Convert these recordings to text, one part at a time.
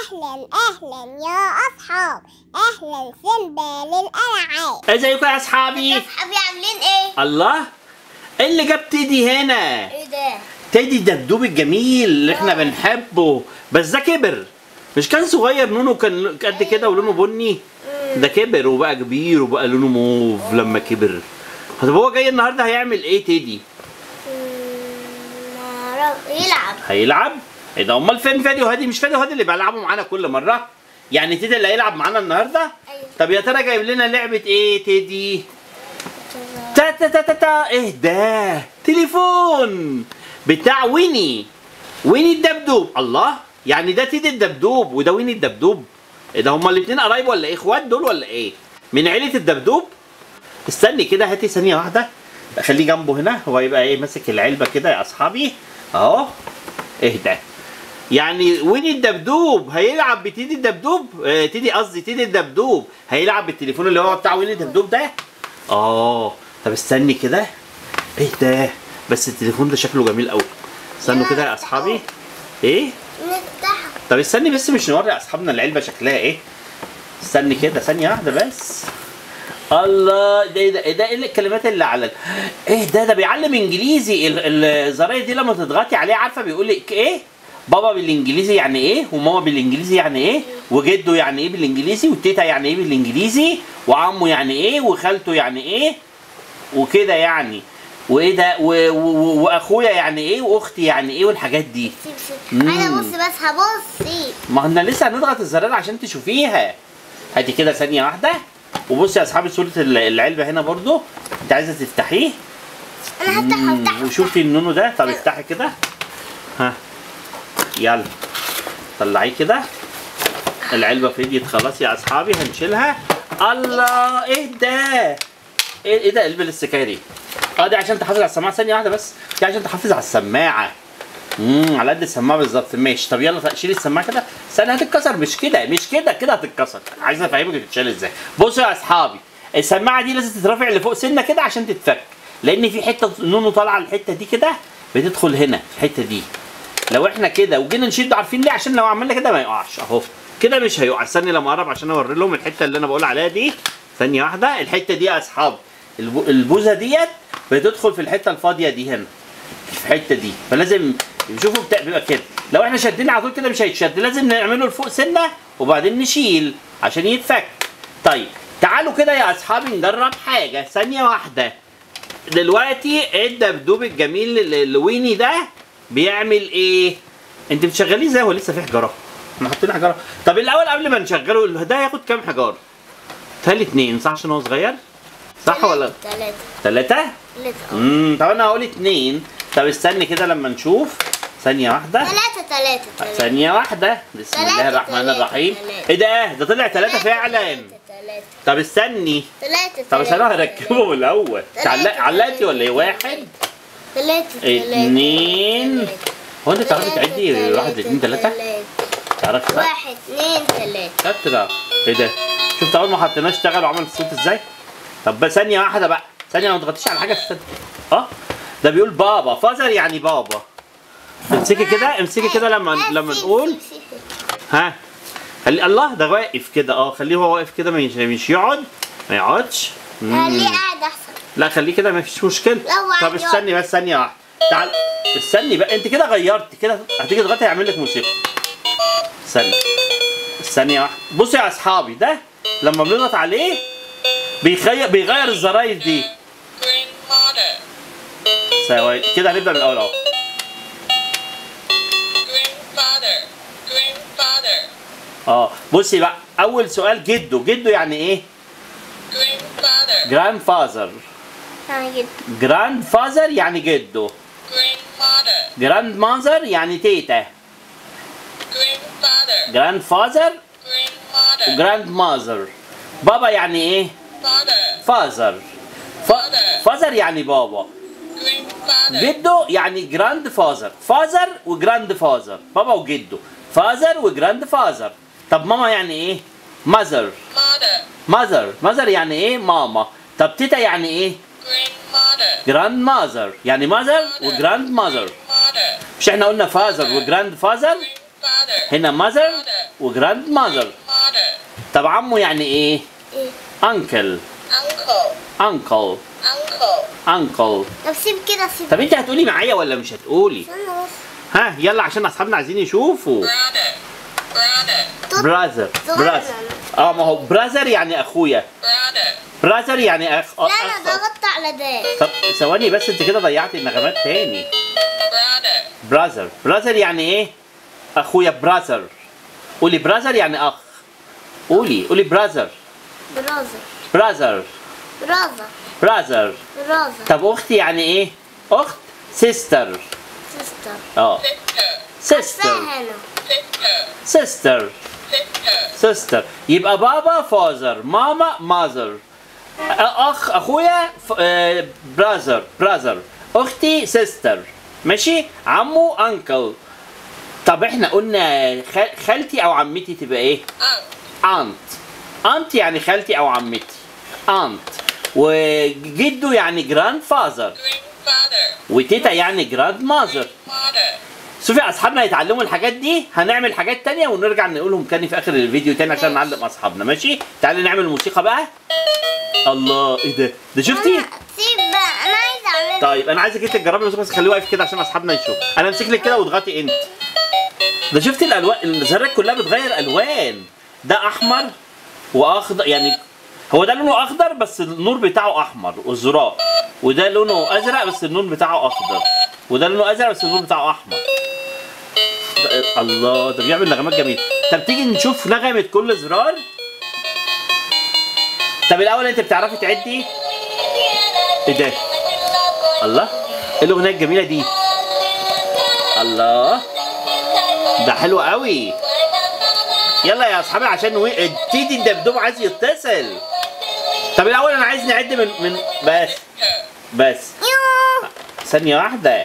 أهلا أهلا يا أصحاب أهلا سيمبا للألعاب ازيكم يا اصحابي أصحابي عاملين إيه؟ الله ايه اللي جاب تيدي هنا إيه ده؟ تيدي الدبدوب الجميل اللي احنا بنحبه بس ده كبر مش كان صغير لونه كان قد كده ولونه بني ده كبر وبقى كبير وبقى لونه موف لما كبر طب هو جاي النهارده هيعمل ايه تيدي يلعب هيلعب ايه ده امال فين فادي وهادي مش فادي وهادي اللي بيلعبوا معانا كل مره يعني تيدي اللي هيلعب معانا النهارده أيوة. طب يا ترى جايب لنا لعبه ايه تيدي تا تا تا تا تا ايه ده تليفون بتاع ويني ويني الدبدوب الله يعني ده تيدي الدبدوب وده ويني الدبدوب ايه ده هما الاتنين قرايب ولا ايه اخوات دول ولا ايه من عيله الدبدوب استني كده هاتي ثانيه واحده خليه جنبه هنا هو يبقى ايه ماسك العلبه كده يا اصحابي اهو ايه ده يعني ويني الدبدوب هيلعب بتيدي الدبدوب آه تيدي قصدي تيدي الدبدوب هيلعب بالتليفون اللي هو بتاع ويني الدبدوب ده اه طب استني كده ايه ده بس التليفون ده شكله جميل قوي استنوا كده يا اصحابي ايه نفتحه طب استني بس مش نوري اصحابنا العلبه شكلها ايه استني كده ثانيه واحده بس الله ده ايه ده ايه ده ايه الكلمات اللي على ال- ايه ده ده بيعلم انجليزي ال- ال- الزراير دي لما تضغطي عليه عارفه بيقول لك ايه بابا بالانجليزي يعني ايه وماما بالانجليزي يعني ايه وجده يعني ايه بالانجليزي والتيتا يعني ايه بالانجليزي وعمه يعني ايه وخالته يعني ايه وكده يعني وايه ده و- و- واخويا يعني ايه واختي يعني ايه والحاجات دي سيب سيب مم. أنا بص بس هبص سيب ما احنا لسه هنضغط الزرار عشان تشوفيها هاتي كده ثانية واحدة وبصي يا اصحابي صورة ال- العلبة هنا برضو انت عايزة تفتحيه أنا هفتحه مم، هفتحه وشوفي النونو ده طب افتحي كده ها يلا طلعيه كده العلبة في ايدي خلاص يا اصحابي هنشيلها الله ايه ده ايه ايه ده قلب السكاري اه دي عشان تحافظ على السماعة ثانية واحدة بس دي عشان تحافظ على السماعة امم على قد السماعه بالظبط ماشي طب يلا شيل السماعه كده استنى هتتكسر مش كده مش كده كده هتتكسر عايز افهمك بتتشال ازاي بصوا يا اصحابي السماعه دي لازم تترفع لفوق سنه كده عشان تتفك لان في حته نونو طالعه الحته دي كده بتدخل هنا في الحته دي لو احنا كده وجينا نشده عارفين ليه عشان لو عملنا كده ما يقعش اهو كده مش هيقع استني لما اقرب عشان اوري لهم الحته اللي انا بقول عليها دي ثانيه واحده الحته دي يا اصحاب البو- البوزه ديت بتدخل في الحته الفاضيه دي هنا في الحته دي فلازم شوفوا بتاع بيبقى كده لو احنا شادين على طول كده مش هيتشد لازم نعمله لفوق سنه وبعدين نشيل عشان يتفك طيب تعالوا كده يا اصحابي نجرب حاجه ثانيه واحده دلوقتي الدبدوب الجميل ال- الويني ده بيعمل ايه انت بتشغليه ازاي هو لسه فيه حجاره احنا حاطين حجاره طب الاول قبل ما نشغله ده هياخد كام حجار تالي اتنين صح عشان هو صغير صح ولا ثلاثة ثلاثة ثلاثة امم طب انا هقول اتنين طب استني كده لما نشوف ثانية واحدة ثلاثة ثلاثة ثلاثة ثانية واحدة بسم الله تلاتة، الرحمن تلاتة، الرحيم تلاتة. ايه ده ده طلع ثلاثة فعلا ثلاثة طب استني ثلاثة طب عشان انا هركبه من الاول تلاتة، علق- علقتي تلاتة، ولا ايه واحد ثلاثة اتنين هو انت تعرفي تعدي واحد اتنين ثلاثة تعرفي صح؟ واحد اثنين ثلاثة شاطرة ايه ده شفت اول ما حطيناه اشتغل وعمل الصوت ازاي طب بس ثانية واحدة بقى ثانية ما تغطيش على حاجة في الصدر اه ده بيقول بابا فازر يعني بابا امسكي كده امسكي كده لما لما نقول ها خلي الله ده واقف كده اه خليه هو واقف كده مش مش يقعد ما يقعدش مم. خليه قاعد احسن لا خليه كده ما فيش مشكله لا، هو طب عادي استني بس ثانيه واحده تعال استني بقى انت كده غيرت كده هتيجي تغطي هيعمل لك موسيقى استني ثانيه واحده بصوا يا اصحابي ده لما بنضغط عليه بيغير بيغير الزراير دي Grandmother, ثواني كده هنبدا من الاول اهو grandfather, grandfather, اه بصي بقى اول سؤال جده جده يعني ايه grandfather, جراند فازر انا جدا جراند فازر يعني جده grandmother, جراند ماذر يعني تيتا grandfather, جراند فازر grandmother, وجراند ماذر بابا يعني ايه father, فازر فازر يعني بابا grandfather, جده يعني جراند فازر فازر وجراند فازر بابا وجده فازر وجراند فازر طب ماما يعني ايه ماذر mother, ماذر ماذر يعني ايه ماما طب تيتا يعني ايه grandmother, جراند ماذر يعني ماذر وجراند ماذر mother, مش احنا قلنا فازر وجراند فازر Father. هنا ماذر وجراند ماذر Mother. طب عمو يعني ايه ايه انكل Uncle. انكل Uncle. انكل طب سيب كده سيب طب انت هتقولي معايا ولا مش هتقولي استنى بس ها يلا عشان اصحابنا عايزين يشوفوا Brother. Brother. توت براذر صغير براذر اه ما هو براذر يعني اخويا Brother. براذر يعني اخ لا أخ. انا ضغطت على ده طب ثواني بس انت كده ضيعت النغمات تاني Brother. براذر براذر يعني ايه اخويا براذر قولي براذر يعني اخ قولي قولي براذر برازر براذر برازر براذر برازر طب اختي يعني ايه اخت سيستر سيستر اه Sister. سيستر هنا Sister. سيستر Sister. سيستر يبقى بابا فازر ماما ماذر اخ اخويا براذر براذر اختي سيستر ماشي عمو انكل طب احنا قلنا خ- خالتي او عمتي تبقى ايه Aunt. انت انت يعني خالتي او عمتي انت وجده يعني جراند فازر Grandfather. وتيتا يعني جراند ماذر Mother. شوفي اصحابنا يتعلموا الحاجات دي هنعمل حاجات تانية ونرجع نقولهم تاني في اخر الفيديو تاني عشان نعلم اصحابنا ماشي تعالي نعمل موسيقى بقى الله ايه ده ده شفتي سيب بقى انا عايزه اعمل طيب انا عايزك انت تجربي الموسيقى بس خليه واقف كده عشان اصحابنا يشوفوا انا امسك لك كده واضغطي انت ده شفتي الالوان الذرات كلها بتغير الوان ده احمر واخضر يعني هو ده لونه اخضر بس النور بتاعه احمر والزرار وده لونه ازرق بس النور بتاعه اخضر وده لونه ازرق بس النور بتاعه احمر ده الله ده بيعمل نغمات جميله طب تيجي نشوف نغمه كل زرار طب الاول انت بتعرفي تعدي ايه ده الله ايه الاغنيه الجميله دي الله ده حلو قوي يلا يا اصحابي عشان و... تيدي الدبدوب عايز يتصل طب الاول انا عايز نعد من من بس بس يوه ثانيه واحده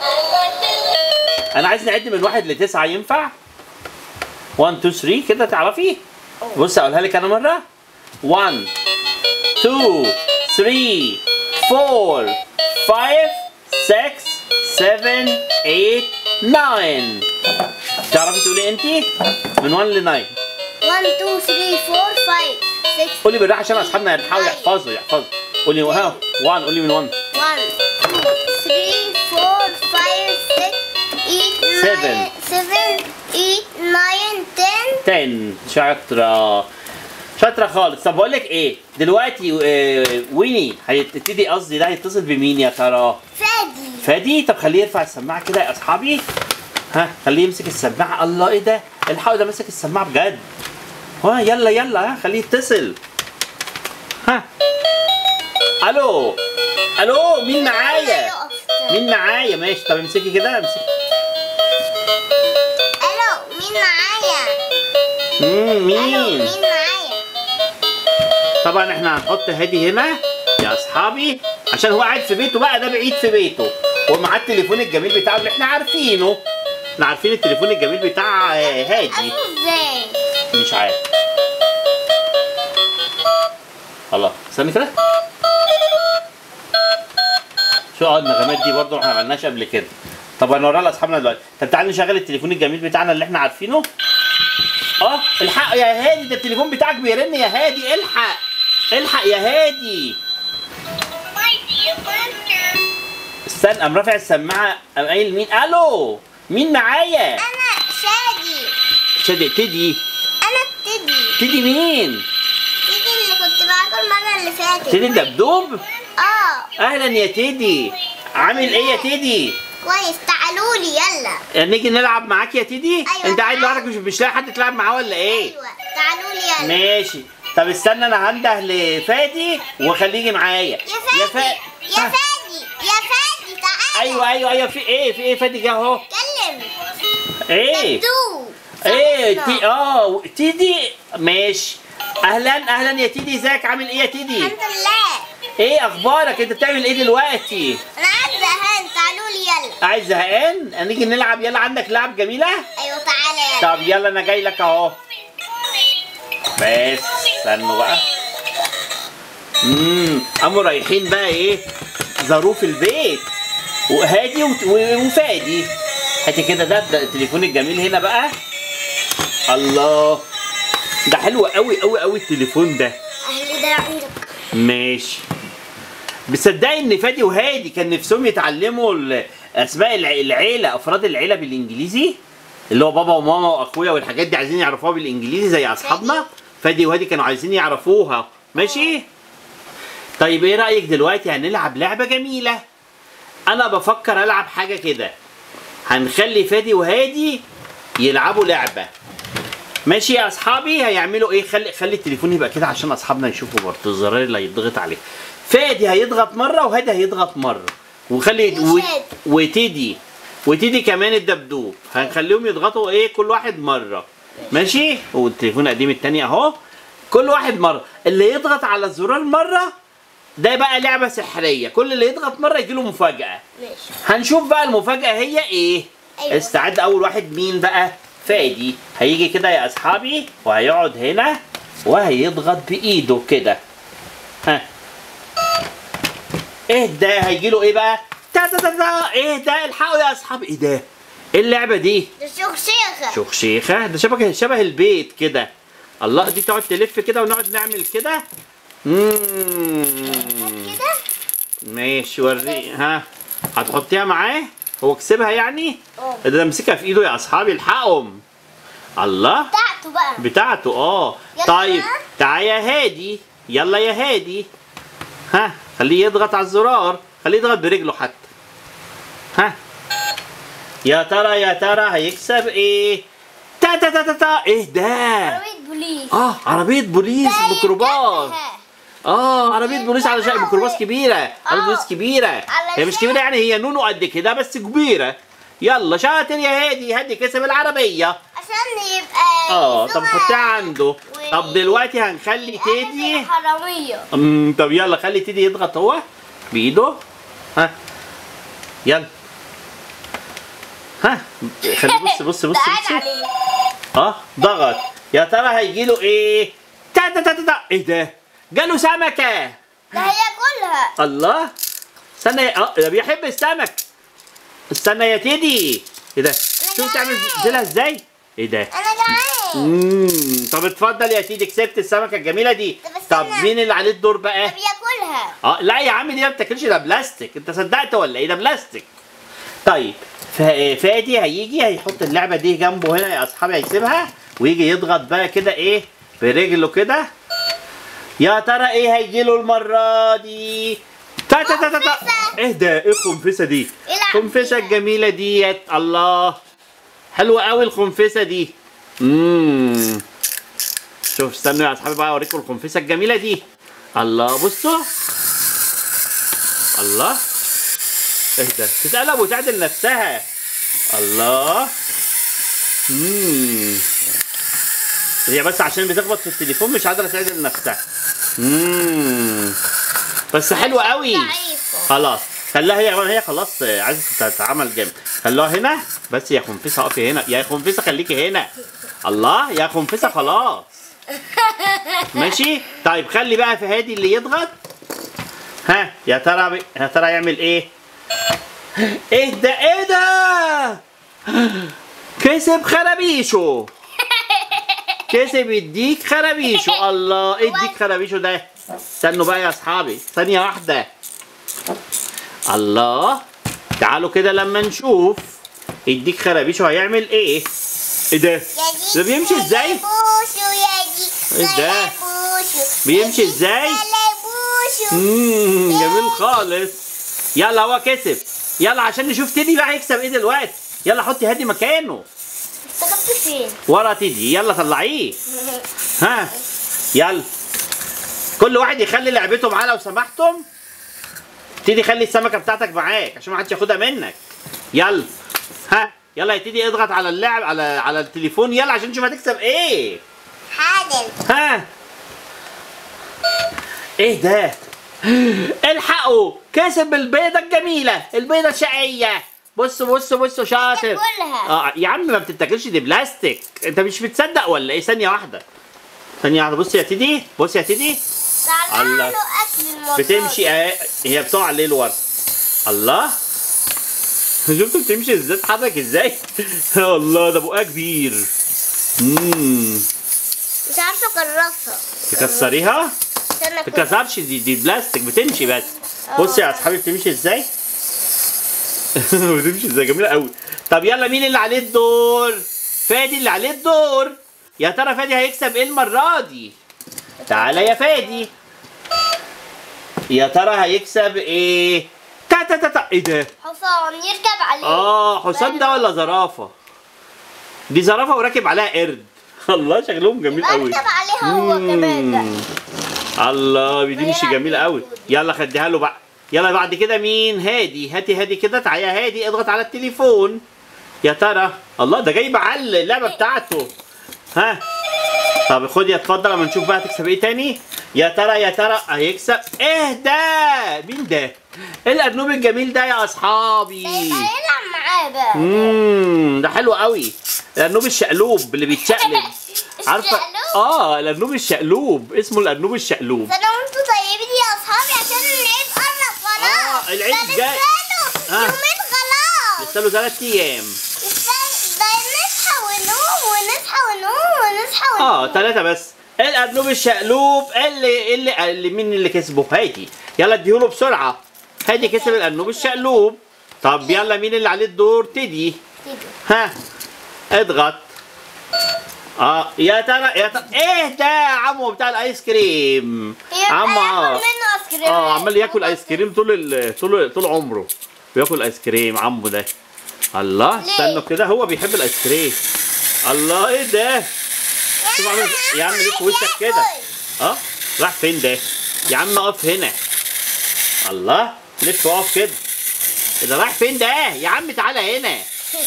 انا عايز نعد من واحد لتسعه ينفع 1 2 3 كده تعرفي بص اقولها لك انا مره 1 2 3 4 5 6 7 8 9 تعرفي تقولي انت من 1 ل 9 1 2 3 4 5 6 قولي بالراحه عشان اصحابنا يحاولوا يحفظوا يحفظوا قولي ها 1 قولي من 1 1 2 3 4 5 6 8 9 7 8 9 10 10 شاطرة شاطرة خالص طب بقول لك ايه دلوقتي آه، ويني هيبتدي قصدي ده هيتصل بمين يا ترى فادي فادي طب خليه يرفع السماعة كده يا اصحابي ها خليه يمسك السماعة الله ايه ده الحقوا ده ماسك السماعة بجد ها يلا يلا ها خليه يتصل ها الو الو مين معايا مين معايا ماشي طب امسكي كده امسكي الو مين معايا مم، الو مين مين معايا طبعا احنا هنحط هادي هنا يا اصحابي عشان هو قاعد في بيته بقى ده بعيد في بيته ومعاه التليفون الجميل بتاعه اللي احنا عارفينه احنا عارفين التليفون الجميل بتاع آه، هادي عارفه ازاي مش عارف الله استني كده شو اه النغمات دي برضه احنا ما عملناش قبل كده طب هنوريها لاصحابنا دلوقتي طب تعالى نشغل التليفون الجميل بتاعنا اللي احنا عارفينه اه الحق يا هادي ده التليفون بتاعك بيرن يا هادي الحق الحق يا هادي استنى قام رافع السماعه قام قايل مين الو مين معايا انا شادي شادي تدي انا تدي تدي مين تدي اللي كنت معاكم المره اللي فاتت تدي الدبدوب اه اهلا يا تيدي عامل ايه يا تيدي كويس تعالوا لي يلا نيجي نلعب معاك يا تيدي أيوة، انت قاعد تعال. لوحدك مش مش لاقي حد تلعب معاه ولا ايه ايوه تعالوا لي يلا ماشي طب استنى انا هنده لفادي وخليه يجي معايا يا فادي يا ها. فادي يا فادي تعالى ايوه ايوه ايوه في ايه في ايه فادي جه اهو اتكلم ايه دبدوب ايه صاحبنا. تي اه تيدي ماشي اهلا اهلا يا تيدي ازيك عامل ايه يا تيدي الحمد لله ايه اخبارك انت بتعمل ايه دلوقتي انا قاعد زهقان تعالوا لي يلا عايز زهقان هنيجي نلعب يلا عندك لعب جميله ايوه تعالى يلا طب يلا انا جاي لك اهو بس استنوا بقى امم قاموا رايحين بقى ايه زاروه في البيت وهادي وت- و- وفادي هاتي كده ده ده التليفون الجميل هنا بقى الله ده حلو قوي قوي قوي التليفون ده اهلي ده عندك ماشي بتصدقي ان فادي وهادي كان نفسهم يتعلموا ال- اسماء الع- العيله افراد العيله بالانجليزي اللي هو بابا وماما واخويا والحاجات دي عايزين يعرفوها بالانجليزي زي اصحابنا فادي وهادي كانوا عايزين يعرفوها ماشي طيب ايه رايك دلوقتي هنلعب لعبه جميله انا بفكر العب حاجه كده هنخلي فادي وهادي يلعبوا لعبه ماشي يا اصحابي هيعملوا ايه خلي خلي التليفون يبقى كده عشان اصحابنا يشوفوا برضه الزرار اللي هيضغط عليه فادي هيضغط مره وهادي هيضغط مره وخلي و... وشاد. وتيدي وتيدي كمان الدبدوب هنخليهم يضغطوا ايه كل واحد مره ماشي والتليفون القديم التاني اهو كل واحد مره اللي يضغط على الزرار مره ده بقى لعبه سحريه كل اللي يضغط مره يجيله مفاجاه ماشي هنشوف بقى المفاجأة هي ايه؟ أيوة. استعد أول واحد مين بقى؟ فادي هيجي كده يا أصحابي وهيقعد هنا وهيضغط بإيده كده ها ايه ده هيجي له ايه بقى؟ تا تا تا تا ايه ده الحقوا يا أصحابي ايه ده؟ ايه اللعبة دي؟ ده شخشيخة شيخة ده شبه شبه البيت كده الله دي تقعد تلف كده ونقعد نعمل كده مم. كده ماشي وري ها هتحطيها معاه هو كسبها يعني اه ده امسكها في ايده يا اصحابي الحقهم الله بتاعته بقى بتاعته اه يلا طيب بقى. تعال يا هادي يلا يا هادي ها خليه يضغط على الزرار خليه يضغط برجله حتى ها يا ترى يا ترى هيكسب ايه تا تا تا تا, تا. ايه ده عربية بوليس اه عربيه بوليس ده ميكروباص يركبها. اه عربيه بوليس على شكل ميكروباص كبيره عربيه بوليس كبيره هي مش علشان- كبيره يعني هي نونو قد كده بس كبيره يلا شاطر يا هادي هادي كسب العربيه عشان يبقى اه طب يسوقها. حطيها عنده و- طب دلوقتي هنخلي يبقى زي تيدي حرامية أمم، طب يلا خلي تيدي يضغط هو بايده ها يلا ها خلي بص بص بص تعال بص عليه اه ضغط يا ترى هيجي له ايه تا تا تا تا تا ايه ده جاله سمكه ده هياكلها الله استنى يا- اه ده بيحب السمك استنى يا تيدي ايه ده شوف تعمل جعان. زلها ازاي ايه ده انا جعان امم طب اتفضل يا تيدي كسبت السمكه الجميله دي طب طب استنى. مين اللي عليه الدور بقى ده بياكلها اه لا يا عم دي ما بتاكلش ده بلاستيك انت صدقت ولا ايه ده بلاستيك طيب فا- فادي هيجي هيحط اللعبه دي جنبه هنا يا اصحابي هيسيبها ويجي يضغط بقى كده ايه برجله كده يا ترى ايه هيجي له المره دي تا تا تا تا تا خنفسة. ايه ده ايه الخنفسه دي العب الخنفسه بيها. الجميله ديت الله حلوه قوي الخنفسه دي امم شوف استنوا يا اصحابي بقى اوريكم الخنفسه الجميله دي الله بصوا الله ايه ده تتقلب وتعدل نفسها الله امم هي بس عشان بتخبط في التليفون مش قادره تعدل نفسها امم بس حلوه قوي ضعيفة خلاص خلاها هي هي خلاص عايزه تتعمل جامد خلوها هنا بس يا خنفسه اقفي هنا يا خنفسه خليكي هنا الله يا خنفسه خلاص ماشي طيب خلي بقى في هادي اللي يضغط ها يا ترى بي... يا ترى يعمل ايه ايه ده ايه ده كسب خرابيشو كسب يديك خرابيشو الله ايه يديك خرابيشو ده استنوا بقى يا اصحابي ثانيه واحده الله تعالوا كده لما نشوف يديك خرابيشو هيعمل ايه ايه ده ده بيمشي ازاي بوشو يا دي إيه ده؟ بوشو بيمشي إزاي؟ بوشو امم جميل خالص يلا هو كسب يلا عشان نشوف تيدي بقى هيكسب ايه دلوقتي يلا حطي هادي مكانه انت جبت فين؟ ورا تيدي يلا طلعيه ها يلا كل واحد يخلي لعبته معاه لو سمحتم تيدي خلي السمكه بتاعتك معاك عشان ما حدش ياخدها منك يلا ها يلا يا تيدي اضغط على اللعب على على التليفون يلا عشان نشوف هتكسب ايه حاضر ها ايه ده الحقوا كسب البيضة الجميلة البيضة الشقية بصوا بصوا بصوا شاطر تاكلها. اه يا عم ما بتتاكلش دي بلاستيك انت مش بتصدق ولا ايه ثانية واحدة ثانية واحدة بص يا تيدي بص يا تيدي طلع الله. له اكل المرة بتمشي دي. اه هي بتقع ليه لورا الله شفتوا بتمشي ازاي تتحرك ازاي الله ده بقها كبير امم مش عارفه اكرسها تكسريها استنى ما كده. تكسرش دي دي بلاستيك بتمشي بس بصي يا اصحابي بتمشي ازاي بتمشي ازاي جميله قوي طب يلا مين اللي عليه الدور فادي اللي عليه الدور يا ترى فادي هيكسب ايه المره دي تعالى يا فادي يا ترى هيكسب ايه تا تا تا تا ايه ده حصان يركب عليه اه حسام ده ولا زرافه دي زرافه وراكب عليها قرد الله شكلهم جميل يبقى قوي اركب عليها هو كمان مم. الله بتمشي يلعب جميله قوي بالكود. يلا خديها له بقى يلا بعد كده مين هادي هاتي هادي كده تعالى يا هادي اضغط على التليفون يا ترى الله ده جايب عل اللعبه بتاعته ها طب خد يا اتفضل اما نشوف بقى هتكسب ايه تاني يا ترى يا ترى هيكسب ايه ده مين ده ايه الارنوب الجميل ده يا اصحابي يبقى يلعب معاه بقى امم ده حلو قوي الارنوب الشقلوب اللي بيتشقلب عارفه الشقلوب؟ اه الارنوب الشقلوب اسمه الارنوب الشقلوب سنة وانتوا طيبين يا اصحابي عشان العيد قرب خلاص آه، العيد ده جاي. لسه له آه. يومين خلاص لسه له ثلاث ايام لسه- ده نصحى ونقوم ونصحى ونقوم ونصحى ونقوم اه ثلاثة بس الأرنوب الشقلوب اللي اللي اللي مين اللي كسبه؟ هادي يلا اديهوله بسرعة هادي كسب الأرنوب الشقلوب طب يلا مين اللي عليه الدور؟ تدي تيجي. ها اضغط اه يا ترى يا ترى ايه ده يا عمو بتاع الايس كريم يبقى عمو ياكل اه منه ايس كريم اه عمال ياكل ايس كريم طول ال- طول طول عمره بياكل ايس كريم عمو ده الله ليه؟ استنوا كده هو بيحب الايس كريم الله ايه ده شوف عامل يا عم ليه في وشك كده اه راح فين ده يا عم اقف هنا الله لف واقف كده إيه ده رايح فين ده يا عم تعالى هنا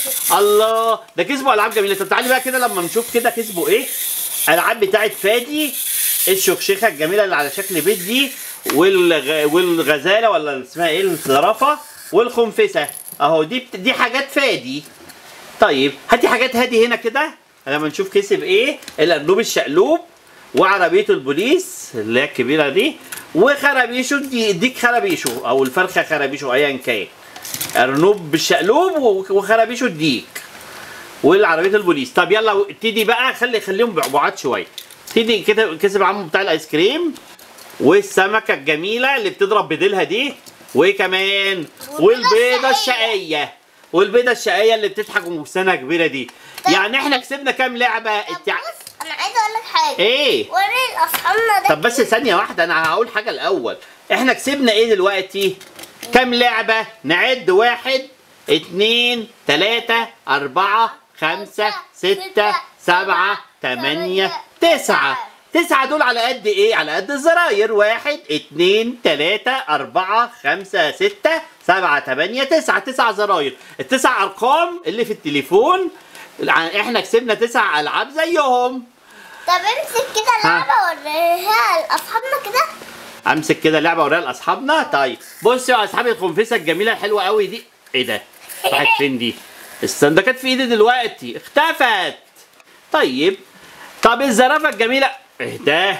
الله ده كسبوا العاب جميله طب تعالي بقى كده لما نشوف كده كسبوا ايه العاب بتاعت فادي الشكشكه الجميله اللي على شكل بيت دي والغ... والغزاله ولا اسمها ايه الزرافه والخنفسه اهو دي بت... دي حاجات فادي طيب هاتي حاجات هادي هنا كده لما نشوف كسب ايه الارنوب الشقلوب وعربيه البوليس اللي هي الكبيره دي وخرابيشو دي ديك خرابيشو او الفرخه خرابيشو ايا كان ارنوب بالشقلوب وخرابيشو الديك والعربيه البوليس طب يلا ابتدي بقى خلي خليهم بعبعات شويه ابتدي كده كسب عمو بتاع الايس كريم والسمكه الجميله اللي بتضرب بديلها دي وايه كمان والبيضه الشقيه والبيضه الشقيه اللي بتضحك ومستنى كبيره دي يعني احنا كسبنا كام لعبه طب انت ع- بص انا عايزه اقول لك حاجه ايه وري لاصحابنا ده طب بس ثانيه واحده انا هقول حاجه الاول احنا كسبنا ايه دلوقتي كام لعبه نعد واحد اتنين تلاتة أربعة خمسة ستة سبعة تمانية تسعة تسعة دول على قد ايه؟ على قد الزراير واحد اتنين تلاتة أربعة خمسة ستة سبعة تمانية تسعة تسع زراير التسع أرقام اللي في التليفون احنا كسبنا تسع ألعاب زيهم طب امسك كده لعبه وريها لاصحابنا كده امسك كده لعبه اوريها لاصحابنا طيب بصوا يا اصحابي الخنفسه الجميله الحلوه قوي دي ايه ده راحت فين دي استنى ده كانت في ايدي دلوقتي اختفت طيب طب الزرافه الجميله ايه ده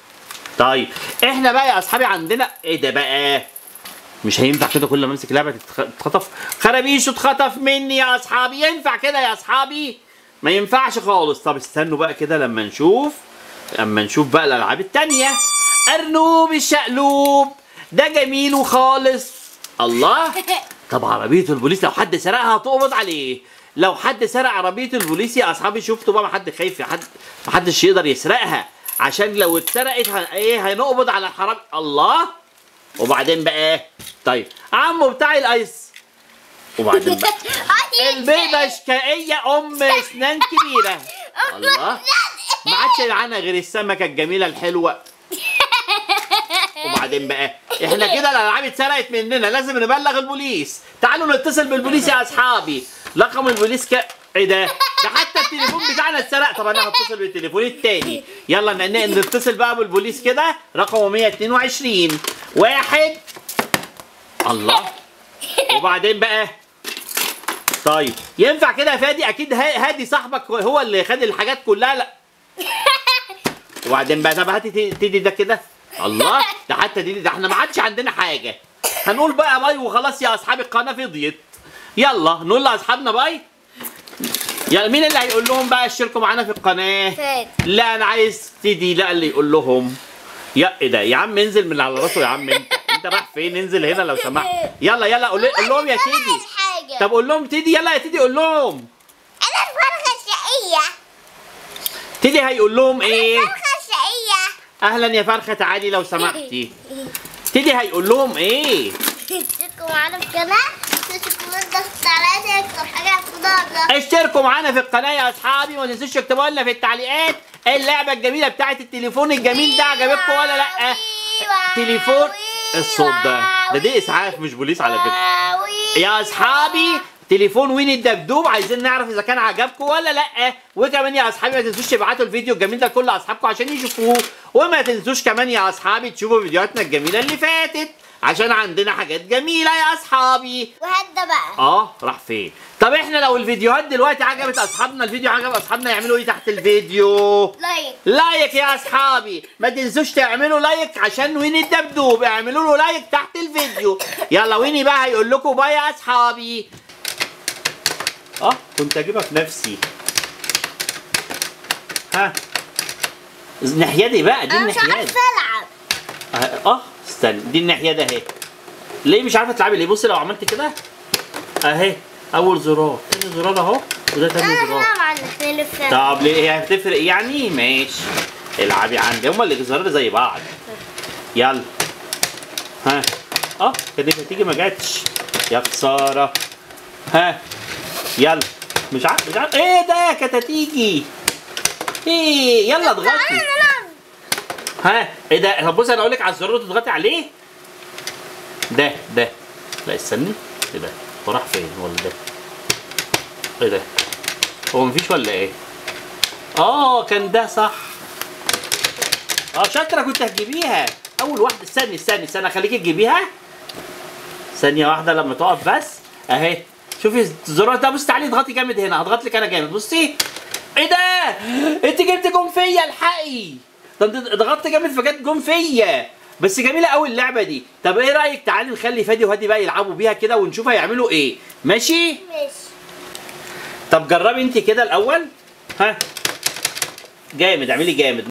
طيب احنا بقى يا اصحابي عندنا ايه ده بقى مش هينفع كده كل ما امسك لعبه تتخ- تتخطف خرابيش اتخطف مني يا اصحابي ينفع كده يا اصحابي ما ينفعش خالص طب استنوا بقى كده لما نشوف اما نشوف بقى الالعاب التانية ارنوب الشقلوب ده جميل وخالص الله طب عربية البوليس لو حد سرقها هتقبض عليه لو حد سرق عربية البوليس يا اصحابي شفتوا بقى ما حد خايف يا حد ما حدش يقدر يسرقها عشان لو اتسرقت هن... ايه هنقبض على الحرام الله وبعدين بقى ايه طيب عمو بتاع الايس وبعدين بقى البيضة الشقية ام اسنان كبيرة الله ما عادش عنها غير السمكة الجميلة الحلوة وبعدين بقى احنا كده الالعاب اتسرقت مننا لازم نبلغ البوليس تعالوا نتصل بالبوليس يا اصحابي رقم البوليس ك ايه ده ده حتى التليفون بتاعنا اتسرق طب انا هتصل بالتليفون التاني يلا ن- ن- نتصل بقى بالبوليس كده رقمه 122 واحد الله وبعدين بقى طيب ينفع كده يا فادي اكيد ها- هادي صاحبك هو اللي خد الحاجات كلها لا وبعدين بقى طب هاتي تي- تيدي ده كده الله ده حتى دي ده احنا ما عادش عندنا حاجه هنقول بقى باي وخلاص يا اصحاب القناه فضيت يلا نقول لاصحابنا باي يلا مين اللي هيقول لهم بقى اشتركوا معانا في القناه فات لا انا عايز تيدي لا اللي يقول لهم يا ايه ده يا عم انزل من على راسه يا عم انت انت رايح فين انزل هنا لو سمحت يلا يلا قول قول لهم يا تيدي حاجة طب قول لهم تيدي يلا يا تيدي قول لهم أنا الفرخة الشقية تيدي هيقول لهم ايه الفرخة الشقية اهلا يا فرخه تعالي لو سمحتي تيدي هيقول لهم ايه اشتركوا معانا في القناة تشوفوا الضغط على اكتر حاجة هتفضل اشتركوا معانا في القناه يا اصحابي وما تنسوش تكتبوا لنا في التعليقات اللعبه الجميله بتاعت التليفون الجميل ده عجبتكم ولا لا تليفون الصوت ده ده دي اسعاف مش بوليس على فكره يا اصحابي تليفون ويني الدبدوب عايزين نعرف اذا كان عجبكم ولا لا وكمان يا اصحابي ما تنسوش تبعتوا الفيديو الجميل ده لكل اصحابكم عشان يشوفوه وما تنسوش كمان يا اصحابي تشوفوا فيديوهاتنا الجميله اللي فاتت عشان عندنا حاجات جميله يا اصحابي وهدا بقى اه راح فين طب احنا لو الفيديوهات دلوقتي عجبت اصحابنا الفيديو عجب اصحابنا يعملوا ايه تحت الفيديو لايك لايك يا اصحابي ما تنسوش تعملوا لايك عشان ويني الدبدوب اعملوا له لايك تحت الفيديو يلا ويني بقى هيقول لكم باي يا اصحابي اه كنت اجيبها في نفسي ها الناحيه دي بقى دي انا مش الناحيه عارفة دي العب اه استنى دي الناحيه ده اهي ليه مش عارفه تلعبي ليه بصي لو عملت كده اهي اول زرار تاني زرار اهو وده تاني انا زرار هلعب على الاثنين الفات طب ليه هي هتفرق يعني ماشي العبي عندي هما اللي الزرار زي بعض يلا ها اه كانت هتيجي ما جاتش يا خساره ها يلا مش عارف مش عارف ايه ده كانت هتيجي ايه يلا اضغطي تعالى نلعب ها ايه ده طب بصي انا اقول لك على الزرار وتضغطي عليه ده ده لا استني ايه ده هو راح فين ولا ده ايه ده هو مفيش ولا ايه اه كان ده صح اه شاطره كنت هتجيبيها اول واحده استني استني استني خليكي تجيبيها ثانيه واحده لما تقف بس اهي شوفي الزرار ده بصي تعالي اضغطي جامد هنا هضغط لك انا جامد بصي ايه ده انت جبت جون فيا الحقي ده انت ضغطت جامد فجت جون فيا بس جميله قوي اللعبه دي طب ايه رايك تعالي نخلي فادي وهادي بقى يلعبوا بيها كده ونشوف هيعملوا ايه ماشي ماشي طب جربي انت كده الاول ها جامد اعملي جامد